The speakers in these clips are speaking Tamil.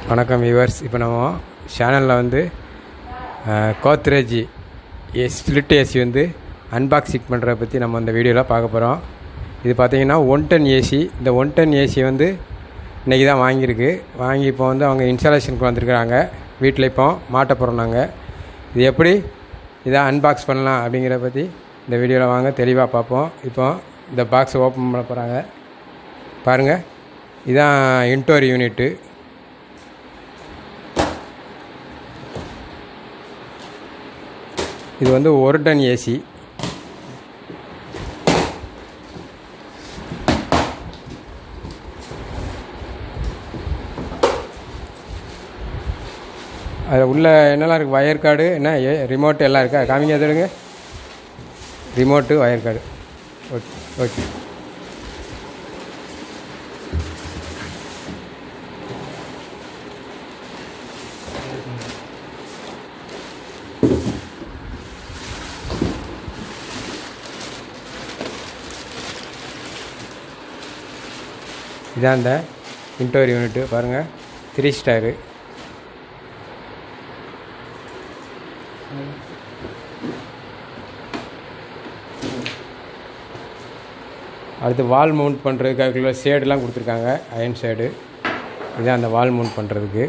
வணக்கம் வியூவர்ஸ் இப்போ நம்ம சேனலில் வந்து கோத்ரேஜ் ஏ ஸ்பிளிட் ஏசி வந்து அன்பாக்சிங் பண்ணுறத பற்றி நம்ம அந்த வீடியோவில் பார்க்க போகிறோம் இது பார்த்தீங்கன்னா ஒன் டன் ஏசி இந்த ஒன் டன் ஏசி வந்து இன்றைக்கி தான் வாங்கியிருக்கு வாங்கி இப்போ வந்து அவங்க இன்ஸ்டாலேஷனுக்கு வந்திருக்கிறாங்க வீட்டில் இப்போ மாட்ட போகிறோம் நாங்கள் இது எப்படி இதை அன்பாக்ஸ் பண்ணலாம் அப்படிங்கிறத பற்றி இந்த வீடியோவில் வாங்க தெளிவாக பார்ப்போம் இப்போ இந்த பாக்ஸை ஓப்பன் பண்ண போகிறாங்க பாருங்கள் இதான் இன்டோர் யூனிட்டு இது வந்து ஒரு டன் ஏசி அதில் உள்ள என்னெல்லாம் இருக்குது வயர் கார்டு என்ன ஏ ரிமோட் எல்லாம் இருக்கா காமிங்க அது எடுங்க remote wire cord okay okay இதான் இந்த இன்டோர் யூனிட்டு பாருங்கள் த்ரீ ஸ்டாரு அடுத்து வால் மவுண்ட் பண்ணுறதுக்கு அதுக்குள்ள ஷேடுலாம் கொடுத்துருக்காங்க அயன் ஷேடு இதான் அந்த வால் மவுண்ட் பண்ணுறதுக்கு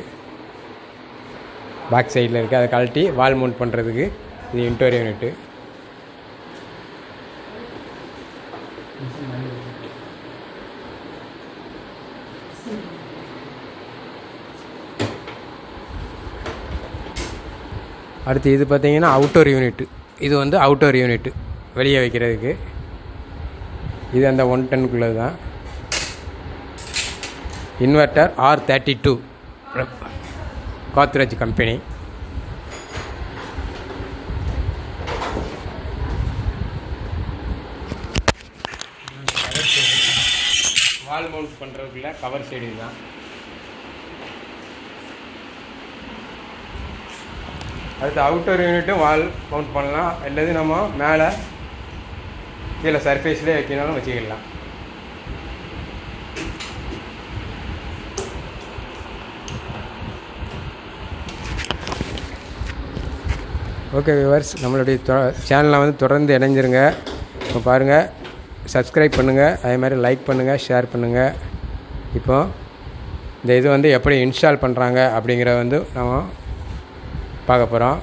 பேக் சைடில் இருக்குது அதை கழட்டி வால் மவுண்ட் பண்ணுறதுக்கு இது இன்டோர் யூனிட்டு அடுத்து இது பார்த்தீங்கன்னா அவுட்டோர் யூனிட்டு இது வந்து அவுட்டோர் யூனிட்டு வெளியே வைக்கிறதுக்கு இது அந்த ஒன் டென்குள்ளே தான் inverter R thirty two Godrej company wall mount பண்ணுறதுக்குள்ள கவர் சைடு தான் அடுத்து அவுட்டர் யூனிட்டும் வால் மவுண்ட் பண்ணலாம் அல்லது நம்ம மேலே கீழே சர்ஃபேஸ்லேயே வைக்கணும்னு வச்சுக்கலாம் ஓகே வியூவர்ஸ் நம்மளுடைய சேனலை வந்து தொடர்ந்து இணைஞ்சிருங்க இப்போ பாருங்கள் சப்ஸ்கிரைப் பண்ணுங்கள் அதே மாதிரி லைக் பண்ணுங்கள் ஷேர் பண்ணுங்கள் இப்போ இந்த இது வந்து எப்படி இன்ஸ்டால் பண்ணுறாங்க அப்படிங்கிறத வந்து நம்ம பார்க்க போகிறோம்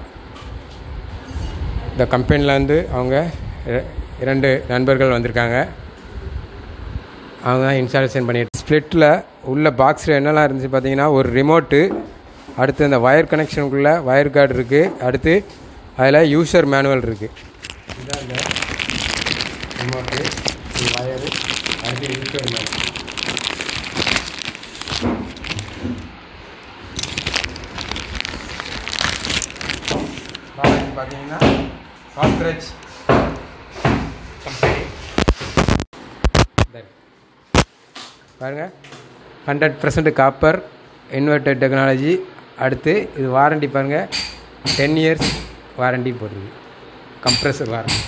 இந்த கம்பெனியில் வந்து அவங்க இரண்டு நண்பர்கள் வந்திருக்காங்க அவங்க தான் இன்ஸ்டாலேஷன் பண்ணிட்டு ஸ்ப்ளிட்டில் உள்ள பாக்ஸில் என்னெல்லாம் இருந்துச்சு பார்த்தீங்கன்னா ஒரு ரிமோட்டு அடுத்து இந்த வயர் கனெக்ஷனுக்குள்ளே வயர் கார்டு இருக்குது அடுத்து அதில் யூசர் மேனுவல் இருக்குது இதுதான் இந்த ரிமோட்டு இது வயரு அடுத்து யூசர் மேனுவல் பார்த்தீங்கன்னா காத்ரேஜ் கம்பெனி பாருங்கள் hundred percent copper inverter technology அடுத்து இது வாரண்டி பாருங்கள் டென் இயர்ஸ் வாரண்டி போடுறது கம்ப்ரெசர் வாரண்டி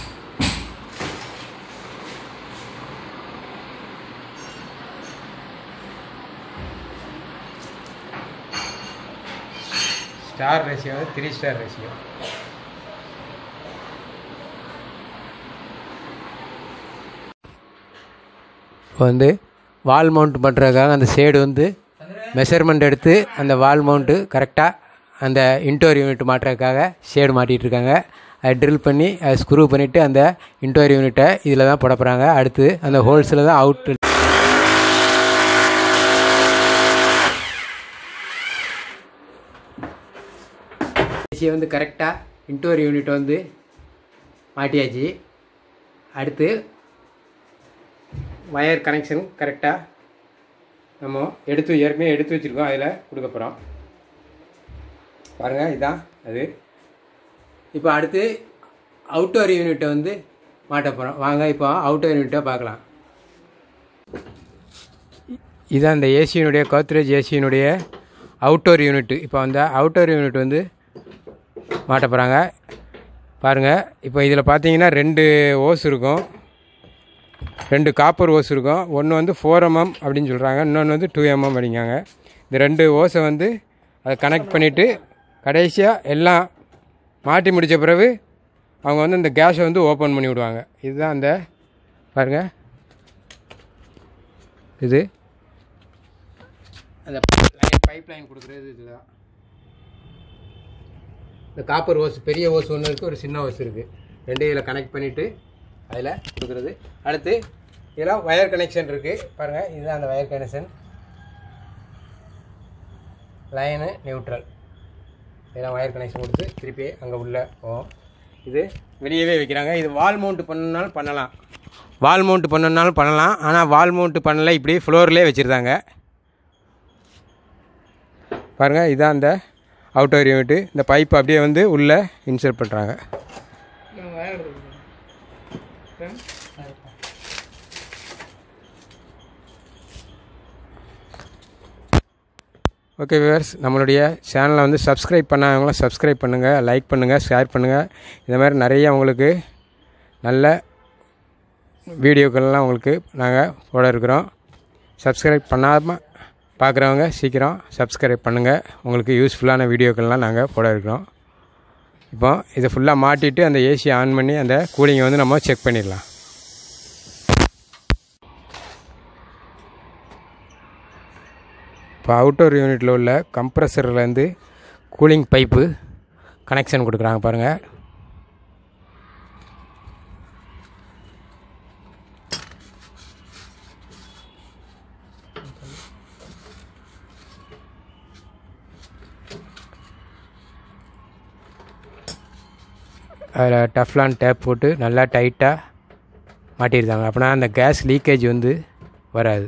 ஸ்டார் ரேஷியோ வந்து த்ரீ ஸ்டார் ரேஷியோ இப்போ வந்து வால் மவுண்ட் பண்ணுறதுக்காக அந்த ஷேடு வந்து மெஷர்மெண்ட் எடுத்து அந்த வால் மவுண்ட்டு கரெக்டாக அந்த இன்டோர் யூனிட் மாட்டுறதுக்காக ஷேடு மாட்டிகிட்டு இருக்காங்க அதை ட்ரில் பண்ணி அதை ஸ்க்ரூ பண்ணிவிட்டு அந்த இன்டோர் யூனிட்டை இதில் தான் போட போகிறாங்க அடுத்து அந்த ஹோல்ஸில் தான் அவுட் ஏசியை வந்து கரெக்டாக இன்டோர் யூனிட் வந்து மாட்டியாச்சு அடுத்து வயர் கனெக்ஷன் கரெக்டாக நம்ம எடுத்து ஏற்கனவே எடுத்து வச்சுருக்கோம் அதில் கொடுக்க போகிறோம் பாருங்கள் இதுதான் அது இப்போ அடுத்து அவுட்டோர் யூனிட்டை வந்து மாட்ட போகிறோம் வாங்க இப்போ அவுட்டோர் யூனிட்டை பார்க்கலாம் இதுதான் இந்த ஏசியினுடைய கோத்ரேஜ் ஏசியினுடைய அவுட்டோர் யூனிட்டு இப்போ அந்த அவுட்டோர் யூனிட் வந்து மாட்ட போகிறாங்க பாருங்கள் இப்போ இதில் பார்த்தீங்கன்னா ரெண்டு ஓஸ் இருக்கும் ரெண்டு காப்பர் ஓஸ் இருக்கும் ஒன்று வந்து ஃபோர் எம்எம் அப்படின்னு சொல்கிறாங்க இன்னொன்று வந்து டூ எம்எம் அப்படிங்காங்க இந்த ரெண்டு ஓஸை வந்து அதை கனெக்ட் பண்ணிவிட்டு கடைசியாக எல்லாம் மாட்டி முடித்த பிறகு அவங்க வந்து இந்த கேஸை வந்து ஓப்பன் பண்ணி விடுவாங்க இதுதான் அந்த பாருங்கள் இது அந்த லைன் பைப் லைன் கொடுக்குறது இதுதான் இந்த காப்பர் ஓஸ் பெரிய ஓஸ் ஒன்று இருக்குது ஒரு சின்ன ஓஸ் இருக்குது ரெண்டு இதில் கனெக்ட் பண்ணிவிட்டு அதில் கொடுக்குறது அடுத்து இதில் ஒயர் கனெக்ஷன் இருக்குது பாருங்கள் இதுதான் அந்த ஒயர் கனெக்ஷன் லைனு நியூட்ரல் இதெல்லாம் ஒயர் கனெக்ஷன் கொடுத்து திருப்பி அங்கே உள்ள போவோம் இது வெளியவே வைக்கிறாங்க இது வால் மவுண்ட் பண்ணனாலும் பண்ணலாம் வால் மவுண்ட் பண்ணனாலும் பண்ணலாம் ஆனால் வால் மவுண்ட் பண்ணல இப்படி ஃப்ளோர்லேயே வச்சுருந்தாங்க பாருங்கள் இதான் அந்த அவுட்டர் யூனிட்டு இந்த பைப் அப்படியே வந்து உள்ளே இன்சர்ட் பண்ணுறாங்க ஓகே விவர்ஸ் நம்மளுடைய சேனலை வந்து சப்ஸ்கிரைப் பண்ணாதவங்களும் சப்ஸ்கிரைப் பண்ணுங்கள் லைக் பண்ணுங்கள் ஷேர் பண்ணுங்கள் இந்த மாதிரி நிறைய உங்களுக்கு நல்ல வீடியோக்கள்லாம் உங்களுக்கு நாங்கள் போட இருக்கிறோம் சப்ஸ்கிரைப் பண்ணாமல் பார்க்குறவங்க சீக்கிரம் சப்ஸ்கிரைப் பண்ணுங்கள் உங்களுக்கு யூஸ்ஃபுல்லான வீடியோக்கள்லாம் நாங்கள் போட இருக்கிறோம் இப்போ இதை ஃபுல்லாக மாட்டிட்டு அந்த ஏசி ஆன் பண்ணி அந்த கூலிங்கை வந்து நம்ம செக் பண்ணிடலாம் இப்போ அவுட்டோர் யூனிட்டில் உள்ள கம்ப்ரஸர்லேருந்து கூலிங் பைப்பு கனெக்ஷன் கொடுக்குறாங்க பாருங்கள் அதில் டஃப்லான் டேப் போட்டு நல்லா டைட்டாக மாட்டியிருந்தாங்க அப்படின்னா அந்த கேஸ் லீக்கேஜ் வந்து வராது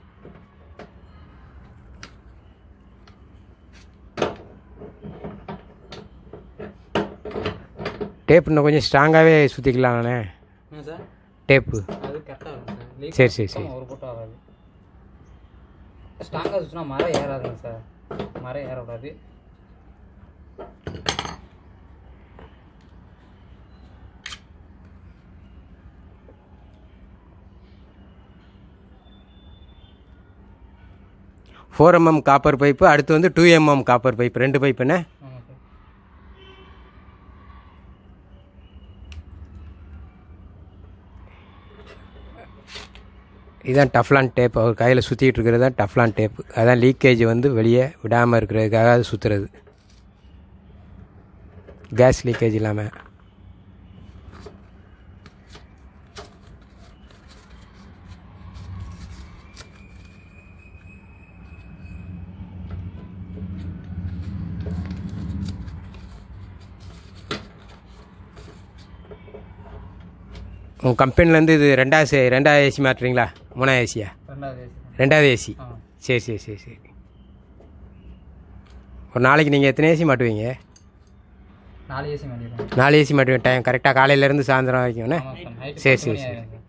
டேப் இன்னும் கொஞ்சம் ஸ்ட்ராங்காகவே சுற்றிக்கலாங்கண்ணே என்ன சார் டேப்பு அது கரெக்டாக இருக்கும் சார் லீக் சரி சரி சரி ஒரு போட்டும் ஆகாது ஸ்ட்ராங்காக சுற்றினா மரம் ஏறாதுங்க சார் மரம் ஏறக்கூடாது ஃபோர் எம்எம் காப்பர் பைப்பு அடுத்து வந்து டூ எம்எம் காப்பர் பைப் ரெண்டு பைப்புண்ணே ஆமாம் சார் இதுதான் டஃப்லான் டேப் அவர் கையில் சுற்றிட்டு இருக்கிறது தான் டஃப்லான் டேப் அதான் லீக்கேஜ் வந்து வெளியே விடாமல் இருக்கிறதுக்காக அது சுற்றுறது கேஸ் லீக்கேஜ் இல்லாமல் உங்கள் கம்பெனிலேருந்து இது ரெண்டாவது சே- ரெண்டாவது ஏசி மாட்டுறீங்களா மூணாவது ஏசியா ரெண்டாவது ஏசி ரெண்டாவது ஏசி ஆ சரி சரி சரி சரி ஒரு நாளைக்கு நீங்கள் எத்தனை ஏசி மாட்டுவீங்க நாலு ஏசி மாட்டிடுவோம் நாலு ஏசி மாட்டுவீங்க டைம் கரெக்டாக காலையிலேருந்து சாயந்தரம் வரைக்கும்ண்ணே ஆமாம் சார் நைட்டு சரி, பத்து சரி, மணி சரி. ஆயிடும் சார்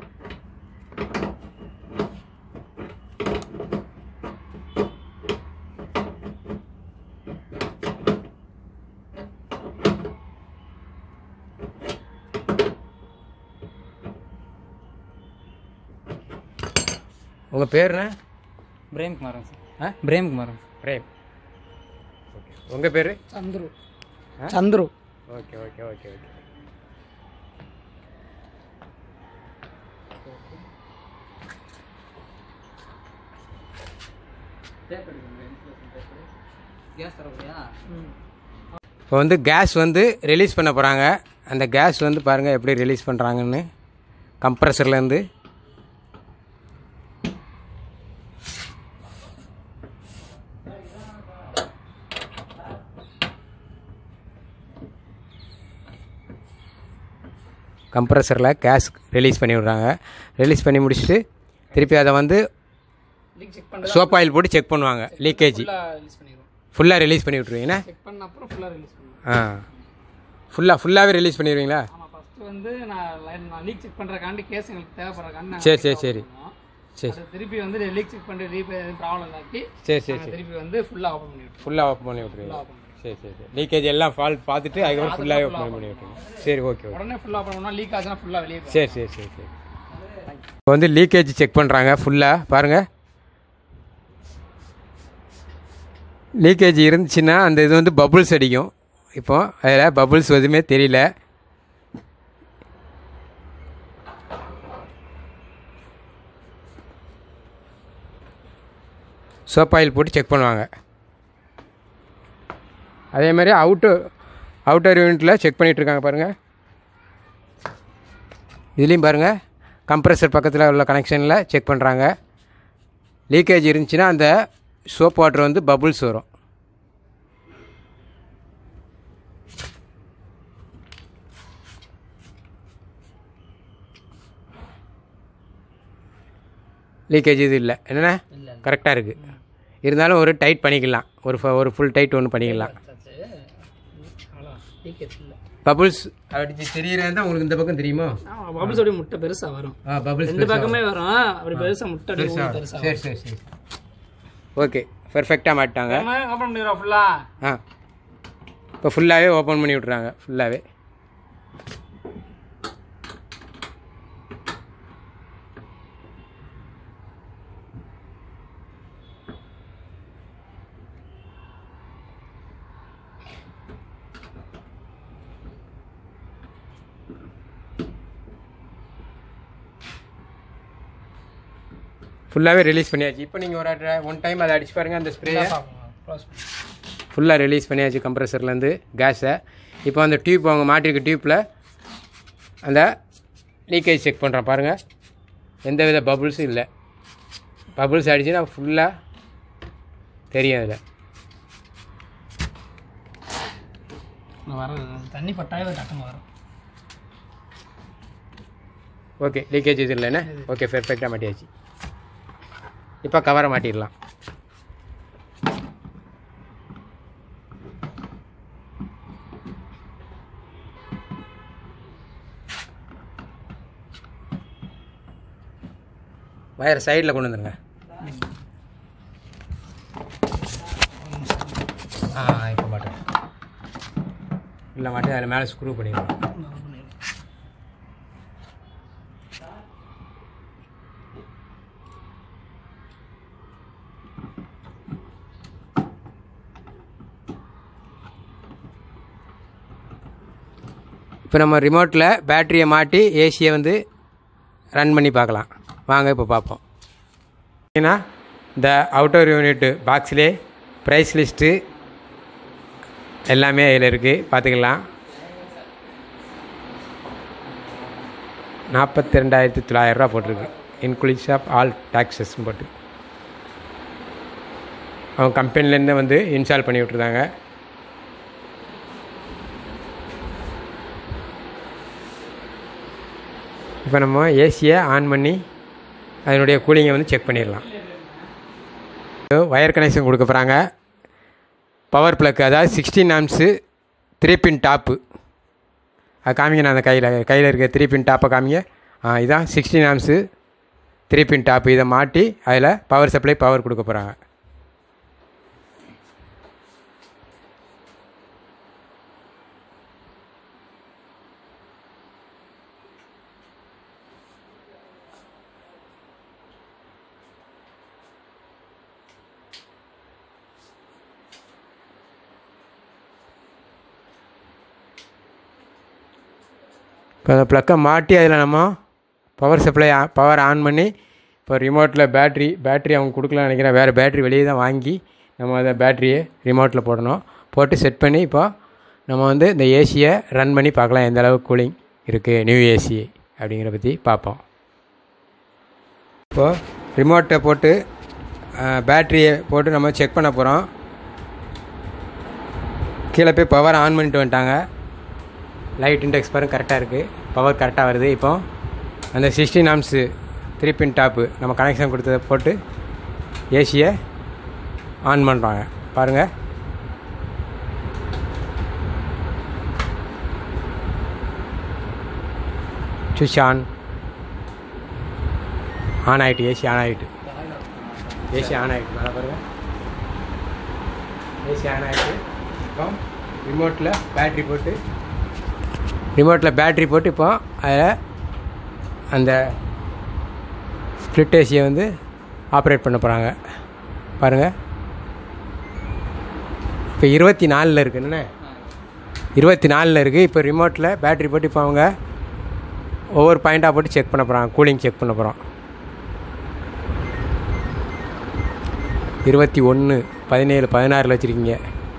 உங்கள் பேருண்ணே பிரேம்குமாரங்க சார் ஆ பிரேம்குமாரங்க பிரேம் ஓகே உங்கள் பேர் சந்துரு ஆ? Chandru okay okay okay okay gas தரக்கூடியா இப்போ வந்து கேஸ் வந்து ரிலீஸ் பண்ண போகிறாங்க அந்த கேஸ் வந்து பாருங்கள் எப்படி ரிலீஸ் பண்ணுறாங்கன்னு கம்ப்ரஸர்லேருந்து கம்ப்ரஸரில் கேஸ் ரிலீஸ் பண்ணி விட்றாங்க ரிலீஸ் பண்ணி முடிச்சுட்டு திருப்பி அதை வந்து லீக் செக் பண்ணி சோப் ஆயில் போட்டு செக் பண்ணுவாங்க லீக்கேஜ் ஃபுல்லாக ரிலீஸ் பண்ணிடுவோம் ஃபுல்லாக ரிலீஸ் பண்ணி விட்ருவீங்கண்ணா செக் பண்ண அப்புறம் ஃபுல்லாக ரிலீஸ் பண்ணுவோம் ஆ ஃபுல்லாக ஃபுல்லாகவே ரிலீஸ் பண்ணிடுவீங்களா ஆமாம் ஃபஸ்ட்டு வந்து நான் line- நான் லீக் செக் பண்ணுறக்காண்டி கேஸ் எங்களுக்கு தேவைப்படுறக்காண்டி நாங்க சரி சரி சரி பண்ணுவோம். சரி அது திருப்பி வந்து லீக் செக் பண்ணி ரீபே ப்ராப்ளம் இல்லாட்டி சரி சரி நாங்க சரி திருப்பி வந்து ஃபுல்லாக ஓப்பன் பண்ணிவிட்டோம் ஃபுல்லாக ஓப்பன் பண்ணி விட்ருவீங்க ஓப்பன் பண்ணி சரி சரி சரி லீக்கேஜ் எல்லாம் ஃபால்ட் பார்த்துட்டு அதுக்கப்புறம் ஃபுல்லாகவே ஓப்பன் பண்ணி விட்ருவீங்க சரி ஓகே ஓகே உடனே ஃபுல்லாக ஓப்பன் பண்ணால் லீக் ஆச்சுன்னா ஃபுல்லாக வெளியே போயிடும். சரி சரி சரி சரி இப்போ வந்து லீக்கேஜ் செக் பண்ணுறாங்க ஃபுல்லாக பாருங்கள் லீக்கேஜ் இருந்துச்சுன்னா அந்த இது வந்து பபுள்ஸ் அடிக்கும் இப்போ அதில் பபுள்ஸ் எதுவுமே தெரியல சோப் ஆயில் போட்டு செக் பண்ணுவாங்க அதே மாதிரி அவுட்டர் அவுட்டர் யூனிட்டில் செக் பண்ணிகிட்டு இருக்காங்க பாருங்கள் இதுலேயும் பாருங்கள் கம்ப்ரஸர் பக்கத்தில் உள்ள கனெக்ஷனில் செக் பண்ணுறாங்க லீக்கேஜ் இருந்துச்சுன்னா அந்த சோப் வாட்டர் வந்து பபுள்ஸ் வரும் லீக்கேஜ் இது இல்லை என்னென்ன இல்லை கரெக்டாக இருக்குது இருந்தாலும் ஒரு டைட் பண்ணிக்கலாம் ஒரு ஃப- ஒரு ஃபுல் டைட் ஒன்று பண்ணிக்கலாம் அவ்வளோ லீக்கேஜ் இல்லை பபுள்ஸ் அப்படி தெரியறது தான் உங்களுக்கு இந்த பக்கம் தெரியுமோ ஆமாம் பபுள்ஸோடைய முட்டை பெருசாக வரும் ஆ பபுள்ஸ் ரெண்டு பக்கமே வரும் அப்படி பெருசாக முட்டை அப்படியே ஊறி பெருசாக சரி சரி சரி ஓகே பர்ஃபெக்டாக மாட்டாங்க ஓப்பன் பண்ணிடுறோம் ஃபுல்லாக ஆ இப்போ ஃபுல்லாகவே ஓப்பன் பண்ணி விட்றாங்க ஃபுல்லாகவே ஃபுல்லாகவே ரிலீஸ் பண்ணியாச்சு இப்போ நீங்கள் ஒரு ஒன் டைம் அதை அடிச்சு பாருங்கள் அந்த ஸ்ப்ரேயை ஃபுல்லாக ரிலீஸ் பண்ணியாச்சு கம்ப்ரஸர்லேருந்து கேஸை இப்போ அந்த டியூப் அவங்க மாட்டிருக்க டியூப்பில் அந்த லீக்கேஜ் செக் பண்ணுறோம் பாருங்கள் எந்த வித பபுள்ஸும் இல்லை பபுள்ஸ் அடிச்சுன்னா ஃபுல்லாக தெரியும் அதில் வரும் தண்ணி பட்டாவே டக்குன்னு வரும் ஓகே லீக்கேஜ் இது இல்லைண்ணே ஓகே பெர்ஃபெக்டாக மாட்டியாச்சு இப்போ கவரை மாட்டிடலாம் வயர் சைடில் கொண்டு வந்துருங்க ஆ இப்போ மாட்டேன் இல்லை மாட்டேன் அதில் மேலே ஸ்க்ரூ பண்ணிடுவோம் இப்போ நம்ம ரிமோட்டில் பேட்டரியை மாட்டி ஏசியை வந்து ரன் பண்ணி பார்க்கலாம் வாங்க இப்போ பார்ப்போம் ஏன்னா இந்த அவுட்டர் யூனிட் பாக்ஸ்லே ப்ரைஸ் லிஸ்ட்டு எல்லாமே அதில் இருக்குது பார்த்துக்கலாம் நாற்பத்தி ரெண்டாயிரத்தி தொள்ளாயிரரூவா போட்டிருக்கு இன்க்ளூஸ் ஆஃப் ஆல் டாக்ஸஸ் போட்டு அவங்க கம்பெனிலேருந்து வந்து இன்ஸ்டால் பண்ணி விட்ருந்தாங்க இப்போ நம்ம ஏசியை ஆன் பண்ணி அதனுடைய கூலிங்கை வந்து செக் பண்ணிடலாம் ஒயர் கனெக்ஷன் கொடுக்க போகிறாங்க பவர் ப்ளக் அதாவது sixteen amps three pin top அது காமிங்க நான் அந்த கையில் கையில் இருக்க த்ரீ பின் டாப்பை காமிங்க ஆ இதான் sixteen amps three pin top இதை மாட்டி அதில் பவர் சப்ளை பவர் கொடுக்க போகிறாங்க இப்போ அந்த ப்ளக்கை மாட்டி அதில் நம்ம பவர் சப்ளை பவர் ஆன் பண்ணி இப்போ ரிமோட்டில் பேட்ரி பேட்ரி அவங்க கொடுக்கலாம்னு நினைக்கிறேன் வேறு பேட்ரி வெளியே தான் வாங்கி நம்ம அதை பேட்ரியை ரிமோட்டில் போடணும் போட்டு செட் பண்ணி இப்போ நம்ம வந்து இந்த ஏசியை ரன் பண்ணி பார்க்கலாம் எந்த அளவுக்கு கூலிங் இருக்குது நியூ ஏசி அப்படிங்கிற பற்றி பார்ப்போம் இப்போது ரிமோட்டை போட்டு பேட்ரியை போட்டு நம்ம செக் பண்ண போகிறோம் கீழே போய் பவர் ஆன் பண்ணிட்டு வந்துட்டாங்க லைட் இண்டெக்ஸ் பாருங்க கரெக்டாக இருக்குது பவர் கரெக்டாக வருது இப்போ அந்த sixteen amps three pin top நம்ம கனெக்ஷன் கொடுத்ததை போட்டு ஏசியை ஆன் பண்ணுறாங்க பாருங்கள் சுவிட்ச் ஆன் ஆன் ஆகிட்டு ஏசி ஆன் ஆகிட்டு ஏசி ஆன் ஆகிட்டு நல்லா பாருங்கள் ஏசி ஆன் ஆகிட்டு இப்போ ரிமோட்டில் பேட்ரி போட்டு ரிமோட்டில் பேட்ரி போட்டு இப்போ அதில் அந்த ஸ்ப்ளிட் ஏசியை வந்து ஆப்ரேட் பண்ண போகிறாங்க பாருங்கள் இப்போ இருபத்தி நாலில் இருக்குன்னு இருபத்தி நாலில் இருக்குது இப்போ ரிமோட்டில் பேட்ரி போட்டு இப்போ அவங்க ஒவ்வொரு பாயிண்ட்டாக போட்டு செக் பண்ண போகிறாங்க கூலிங் செக் பண்ண போகிறோம் இருபத்தி ஒன்று பதினேழு பதினாறில் வச்சுருக்கீங்க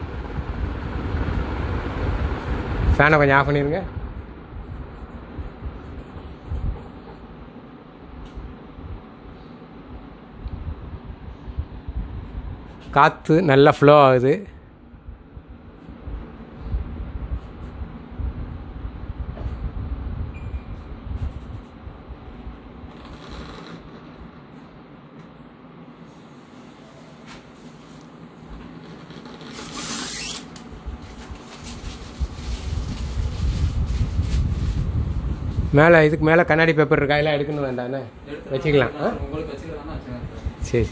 ஃபேனை கொஞ்சம் ஆஃப் பண்ணிடுங்க காற்று நல்லா ஃப்ளோ ஆகுது மேலே இதுக்கு மேலே கண்ணாடி பேப்பர் இருக்கா எல்லாம் எடுக்கணும் வேண்டாண்ணே வச்சுக்கலாம் ஆ உங்களுக்கு வச்சுக்கலாம் வச்சுக்கலாம் சரி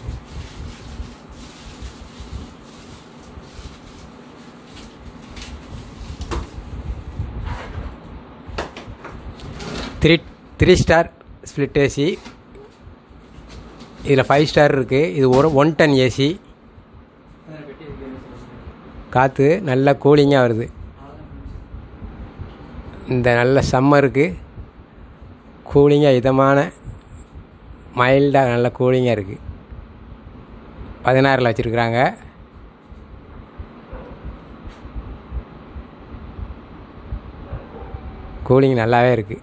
three three star split AC இதில் ஃபைவ் ஸ்டார் இருக்குது இது ஒரு ஒன் டன் ஏசி காற்று நல்லா கூலிங்காக வருது இந்த நல்ல சம்மருக்கு கூலிங்காக இதமான மைல்டாக நல்ல கூலிங்காக இருக்குது பதினாறில் வச்சுருக்குறாங்க கூலிங் நல்லாவே இருக்குது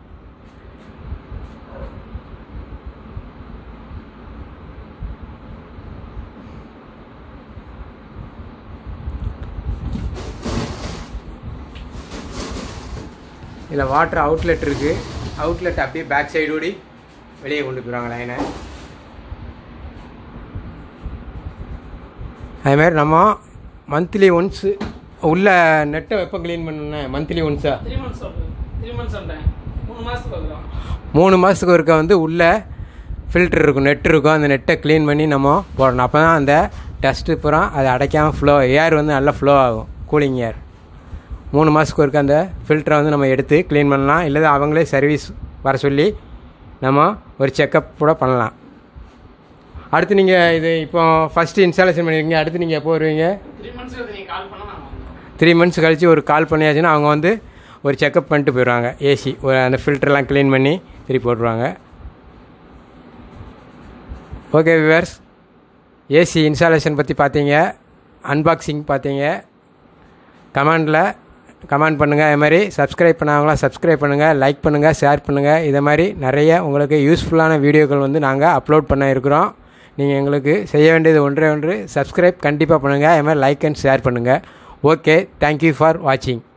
இதில் வாட்டர் அவுட்லெட் இருக்குது அவுட்லெட் அப்படியே பேக் சைடு ஓடி வெளியே கொண்டு போயிடுவாங்க லைனை அதுமாதிரி நம்ம மந்த்லி ஒன்ஸு உள்ள நெட்டை எப்போ க்ளீன் பண்ணணும் மந்த்லி ஒன்ஸா த்ரீ மந்த்ஸ் சொல்கிறேன் த்ரீ மந்த்ஸ் சொல்கிறேன் மூணு மாதத்துக்கு வந்துடும் மூணு மாதத்துக்கு ஒருக்க வந்து உள்ள ஃபில்டர் இருக்கும் நெட் இருக்கும் அந்த நெட்டை க்ளீன் பண்ணி நம்ம போடணும் அப்போ தான் அந்த டஸ்ட்டு பூரா அது அடைக்காமல் ஃப்ளோ ஏர் வந்து நல்லா ஃப்ளோ ஆகும் கூலிங் ஏர் மூணு மாதத்துக்கு ஒருக்க அந்த ஃபில்டரை வந்து நம்ம எடுத்து க்ளீன் பண்ணலாம் இல்லை அவங்களே சர்வீஸ் வர சொல்லி நம்ம ஒரு செக்கப் கூட பண்ணலாம் அடுத்து நீங்கள் இது இப்போ ஃபஸ்ட்டு இன்ஸ்டாலேஷன் பண்ணியிருக்கீங்க அடுத்து நீங்கள் எப்போ வருவீங்க த்ரீ மந்த்ஸ்க்கு நீங்கள் கால் பண்ணால் நாங்கள் வந்துடுவோம் த்ரீ மந்த்ஸ் கழித்து ஒரு கால் பண்ணியாச்சுன்னா அவங்க வந்து ஒரு செக்கப் பண்ணிட்டு போயிடுவாங்க ஏசி ஒரு அந்த ஃபில்டர்லாம் க்ளீன் பண்ணி திருப்பி போட்டுருவாங்க ஓகே விவர்ஸ் ஏசி இன்ஸ்டாலேஷன் பற்றி பார்த்தீங்க அன்பாக்சிங் பார்த்தீங்க கமெண்டில் கமெண்ட் பண்ணுங்கள் அது மாதிரி சப்ஸ்கிரைப் பண்ணாங்களா சப்ஸ்கிரைப் பண்ணுங்கள் லைக் பண்ணுங்கள் ஷேர் பண்ணுங்கள் இதை மாதிரி நிறைய உங்களுக்கு யூஸ்ஃபுல்லான வீடியோக்கள் வந்து நாங்கள் அப்லோட் பண்ண இருக்கிறோம் நீங்கள் எங்களுக்கு செய்ய வேண்டியது ஒன்றே ஒன்று சப்ஸ்கிரைப் கண்டிப்பாக பண்ணுங்கள் அது மாதிரி லைக் அண்ட் ஷேர் பண்ணுங்கள் ஓகே தேங்க்யூ ஃபார் வாட்சிங்